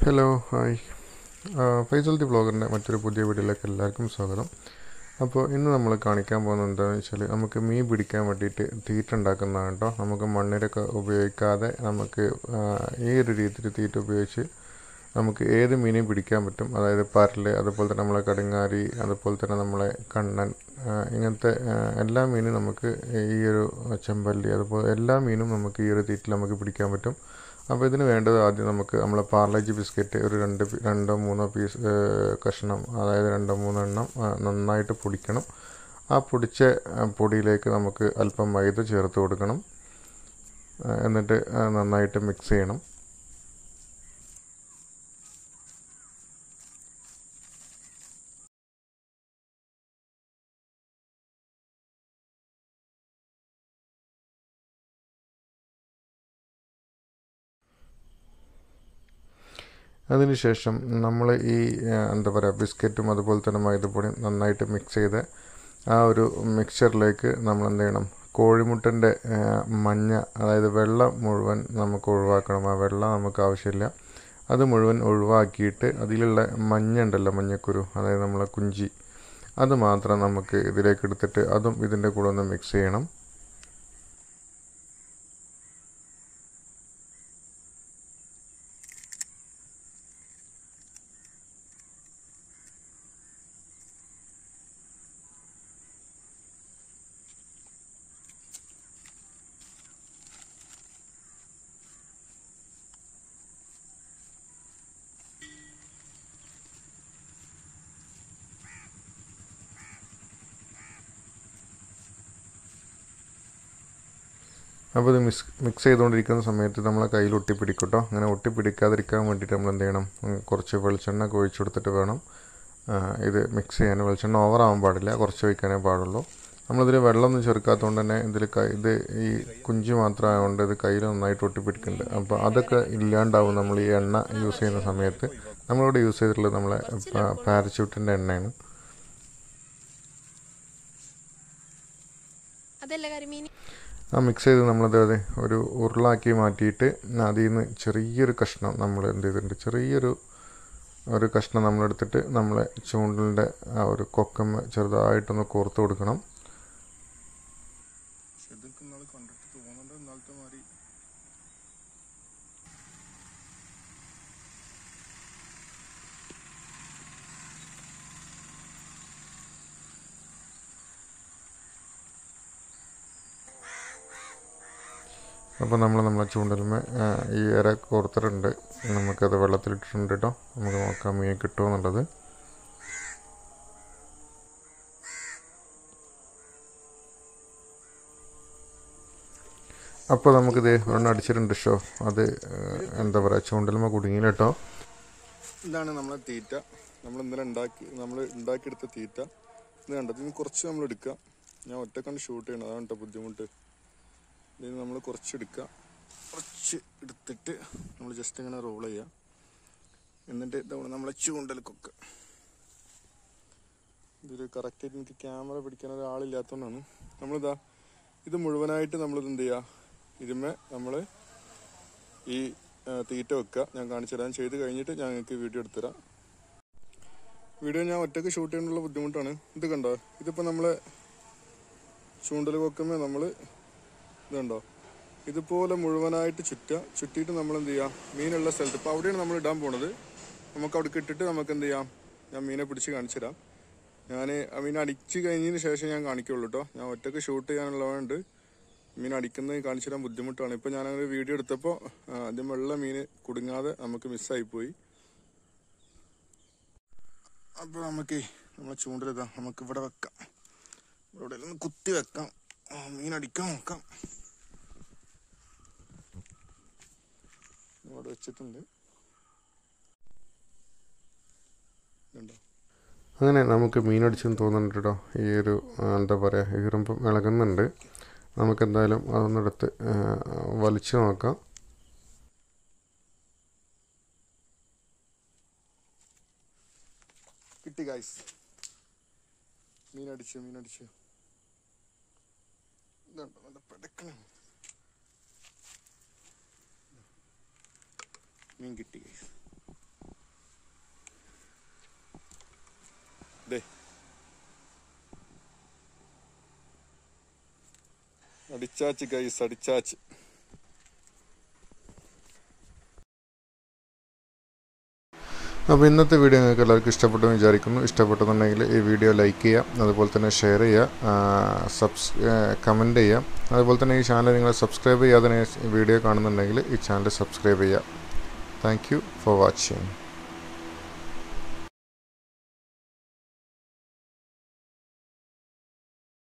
hello hi Faisal the ബ്ലോഗറിൻ്റെ മറ്റൊരു പുതിയ വീഡിയോയിലേക്ക് എല്ലാവർക്കും സ്വാഗതം അപ്പോൾ ഇന്ന് നമ്മൾ കാണിക്കാൻ പോകുന്നത് എന്താണെന്ന് വെച്ചാൽ നമുക്ക് മീൻ പിടിക്കാൻ വേണ്ടിയിട്ട് തീറ്റ ഉണ്ടാക്കുന്നതാണ് കേട്ടോ നമുക്ക് മണ്ണിരൊക്കെ ഉപയോഗിക്കാതെ നമുക്ക് ആ, ഈ ഒരു രീതിയിൽ തീറ്റ ഉപയോഗിച്ച് നമുക്ക് ഏത് മീനെയും പിടിക്കാൻ പറ്റും അതായത് പരല് അതുപോലെ തന്നെ നമ്മളെ കടുങ്ങാരി അതുപോലെ തന്നെ നമ്മളെ കണ്ണൻ ആ, ഇങ്ങനത്തെ ആ, എല്ലാ മീനും നമുക്ക് ഈ ഒരു ചെമ്പല്ലി അതുപോലെ എല്ലാ മീനും നമുക്ക് ഈ ഒരു തീറ്റിൽ നമുക്ക് പിടിക്കാൻ പറ്റും അപ്പോൾ ഇതിന് വേണ്ടത് ആദ്യം നമുക്ക് നമ്മളെ പാർലേജി ബിസ്ക്കറ്റ് ഒരു രണ്ട് പി- രണ്ടോ മൂന്നോ പീസ് കഷ്ണം അതായത് രണ്ടോ മൂന്നോ എണ്ണം ആ, നന്നായിട്ട് പൊടിക്കണം ആ പൊടിച്ച ആ, പൊടിയിലേക്ക് നമുക്ക് അല്പം മൈദ ചേർത്ത് കൊടുക്കണം ആ, എന്നിട്ട് ആ, നന്നായിട്ട് മിക്സ് ചെയ്യണം അതിനുശേഷം നമ്മൾ ഈ ആ, എന്താ പറയുക ബിസ്ക്കറ്റും അതുപോലെ തന്നെ മൈദപ്പൊടിയും നന്നായിട്ട് മിക്സ് ചെയ്ത് ആ ഒരു മിക്സറിലേക്ക് നമ്മൾ എന്ത് ചെയ്യണം കോഴിമുട്ടൻ്റെ ആ, മഞ്ഞ അതായത് വെള്ളം മുഴുവൻ നമുക്ക് ഒഴിവാക്കണം ആ വെള്ളം നമുക്ക് ആവശ്യമില്ല അത് മുഴുവൻ ഒഴിവാക്കിയിട്ട് അതിലുള്ള മഞ്ഞ ഉണ്ടല്ലോ മഞ്ഞക്കുരു അതായത് നമ്മളെ കുഞ്ചി അത് മാത്രം നമുക്ക് ഇതിലേക്ക് എടുത്തിട്ട് അതും ഇതിൻ്റെ കൂടെ ഒന്ന് മിക്സ് ചെയ്യണം അപ്പോൾ ഇത് മിക്സ് മിക്സ് ചെയ്തുകൊണ്ടിരിക്കുന്ന സമയത്ത് നമ്മളെ കയ്യിൽ ഒട്ടിപ്പിടിക്കും കേട്ടോ അങ്ങനെ ഒട്ടിപ്പിടിക്കാതിരിക്കാൻ വേണ്ടിയിട്ട് നമ്മൾ എന്ത് ചെയ്യണം ഉം, കുറച്ച് വെളിച്ചെണ്ണ ഒക്കെ ഒഴിച്ചു കൊടുത്തിട്ട് വേണം ആ, ഇത് മിക്സ് ചെയ്യാൻ വെളിച്ചെണ്ണ ഓവർ ആവാൻ പാടില്ല കുറച്ച് ഒഴിക്കാനേ പാടുള്ളൂ നമ്മളിതിൽ വെള്ളമൊന്നും ചേർക്കാത്തതുകൊണ്ട് തന്നെ ഇതിൽ കൈ ഇത് ഈ കുഞ്ചി മാത്രമായതുകൊണ്ട് ഇത് കയ്യിൽ നന്നായിട്ട് ഒട്ടിപ്പിടിക്കുന്നുണ്ട് അപ്പോൾ അതൊക്കെ ഇല്ലാണ്ടാവും നമ്മൾ ഈ എണ്ണ യൂസ് ചെയ്യുന്ന സമയത്ത് നമ്മളിവിടെ യൂസ് ചെയ്തിട്ടുള്ളത് നമ്മളെ പാരച്യൂട്ടിൻ്റെ എണ്ണയാണ് അതല്ല കരിമീൻ ആ മിക്സ് ചെയ്ത് നമ്മളത് അതെ ഒരു ഉരുളാക്കി മാറ്റിയിട്ട് അതിൽ നിന്ന് ചെറിയൊരു കഷ്ണം നമ്മൾ എന്ത് ചെയ്തിട്ടുണ്ട് ചെറിയൊരു ഒരു കഷ്ണം നമ്മളെടുത്തിട്ട് നമ്മളെ ചൂണ്ടലിൻ്റെ ആ ഒരു കൊക്കമ്മ ചെറുതായിട്ടൊന്ന് കോർത്ത് കൊടുക്കണം ഇതൊക്കെ ഇന്നാൾ കണ്ടിട്ട് തോന്നുന്നുണ്ട് ഇന്നാളത്തെ മാതിരി അപ്പോൾ നമ്മൾ നമ്മളെ ചൂണ്ടലുമ ഈ ഇര കോർത്തിട്ടുണ്ട് നമുക്കത് വെള്ളത്തിലിട്ടിട്ടുണ്ട് കേട്ടോ നമുക്ക് നോക്കാം മീൻ കിട്ടുമോ എന്നുള്ളത് അപ്പോൾ നമുക്കിത് ഒരെണ്ണം അടിച്ചിട്ടുണ്ട് ഷോ അത് ഏഹ്, എന്താ പറയുക ചൂണ്ടലുമ കുടുങ്ങിയില്ല കേട്ടോ ഇതാണ് നമ്മളെ തീറ്റ നമ്മൾ ഇന്നലെ ഉണ്ടാക്കി നമ്മൾ ഉണ്ടാക്കിയെടുത്ത തീറ്റ ഇത് കണ്ടത് ഇനി കുറച്ച് നമ്മൾ എടുക്കുക ഞാൻ ഒറ്റക്കണ്ട് ഷൂട്ട് ചെയ്യണം അതാണ് കേട്ടോ ബുദ്ധിമുട്ട് ഇതിന് നമ്മൾ കുറച്ച് എടുക്കുക കുറച്ച് എടുത്തിട്ട് നമ്മൾ ജസ്റ്റ് ഇങ്ങനെ റോൾ ചെയ്യുക എന്നിട്ട് ഇതാണ് നമ്മളെ ചൂണ്ടൽക്കൊക്കെ ഇതൊരു കറക്റ്റായിട്ട് എനിക്ക് ക്യാമറ പിടിക്കാൻ ഒരാളില്ലാത്തതുകൊണ്ടാണ് നമ്മളിതാ ഇത് മുഴുവനായിട്ട് നമ്മളിത് എന്ത് ചെയ്യുക ഇതിന്മേ നമ്മൾ ഈ ആ, തീറ്റ വെക്കുക ഞാൻ കാണിച്ചു തരാം ചെയ്ത് കഴിഞ്ഞിട്ട് ഞാൻ നിങ്ങൾക്ക് വീഡിയോ എടുത്തുതരാം വീഡിയോ ഞാൻ ഒറ്റയ്ക്ക് ഷൂട്ട് ചെയ്യാനുള്ള ബുദ്ധിമുട്ടാണ് ഇത് കണ്ടോ ഇതിപ്പോൾ നമ്മൾ ചൂണ്ടൽ കൊക്കുമ്പോൾ നമ്മൾ ഇതുണ്ടോ ഇതുപോലെ മുഴുവനായിട്ട് ചുറ്റുക ചുറ്റിയിട്ട് നമ്മൾ എന്ത് ചെയ്യുക മീനുള്ള സ്ഥലത്ത് ഇപ്പോൾ അവിടെയാണ് നമ്മൾ ഇടാൻ പോണത് നമുക്ക് അവിടെ ഇട്ടിട്ട് നമുക്ക് എന്ത് ചെയ്യാം ഞാൻ മീനെ പിടിച്ച് കാണിച്ചു തരാം ഞാൻ ആ മീൻ അടിച്ച് കഴിഞ്ഞതിന് ശേഷം ഞാൻ കാണിക്കുള്ളൂ കേട്ടോ ഞാൻ ഒറ്റയ്ക്ക് ഷൂട്ട് ചെയ്യാനുള്ളതുകൊണ്ട് മീൻ അടിക്കുന്നത് കാണിച്ചു തരാൻ ബുദ്ധിമുട്ടാണ് ഇപ്പം ഞാനങ്ങനെ വീഡിയോ എടുത്തപ്പോൾ ആദ്യം വെള്ള മീൻ കുടുങ്ങാതെ നമുക്ക് മിസ്സായിപ്പോയി അപ്പോൾ നമുക്ക് നമ്മളെ ചൂണ്ടലിതാ നമുക്ക് ഇവിടെ വെക്കാം ഇവിടെ ഒന്ന് കുത്തി വെക്കാം ആ, മീൻ അടിക്കാൻ നോക്കാം ഇവിടെ വെച്ചിട്ടുണ്ട് കണ്ടോ അങ്ങനെ നമുക്ക് മീനടിച്ചെന്ന് തോന്നുന്നുണ്ട് കേട്ടോ ഈ ഒരു ആ, എന്താ പറയുക ഈറുമ്പം ഇളകുന്നുണ്ട് നമുക്കെന്തായാലും അതൊന്നെടുത്ത് ആ, വലിച്ചു നോക്കാം കിട്ടി ഗൈസ് മീൻ അടിച്ചു മീൻ അടിച്ചു ഇതുണ്ടോ നല്ല പെടക്കണം മീൻ കിട്ടി ഗൈസ് അടിച്ചാച്ച് ഗൈസ് അടിച്ചാച്ച് അപ്പോൾ ഇന്നത്തെ വീഡിയോ നിങ്ങൾക്ക് എല്ലാവർക്കും ഇഷ്ടപ്പെട്ടു എന്ന് വിചാരിക്കുന്നു ഇഷ്ടപ്പെട്ടെന്നുണ്ടെങ്കിൽ ഈ വീഡിയോ ലൈക്ക് ചെയ്യുക അതുപോലെ തന്നെ ഷെയർ ചെയ്യുക സബ്സ് കമൻറ്റ് ചെയ്യുക അതുപോലെ തന്നെ ഈ ചാനൽ നിങ്ങൾ സബ്സ്ക്രൈബ് ചെയ്യാതെ വീഡിയോ കാണുന്നുണ്ടെങ്കിൽ ഈ ചാനൽ സബ്സ്ക്രൈബ് ചെയ്യുക താങ്ക് യു ഫോർ വാച്ചിങ്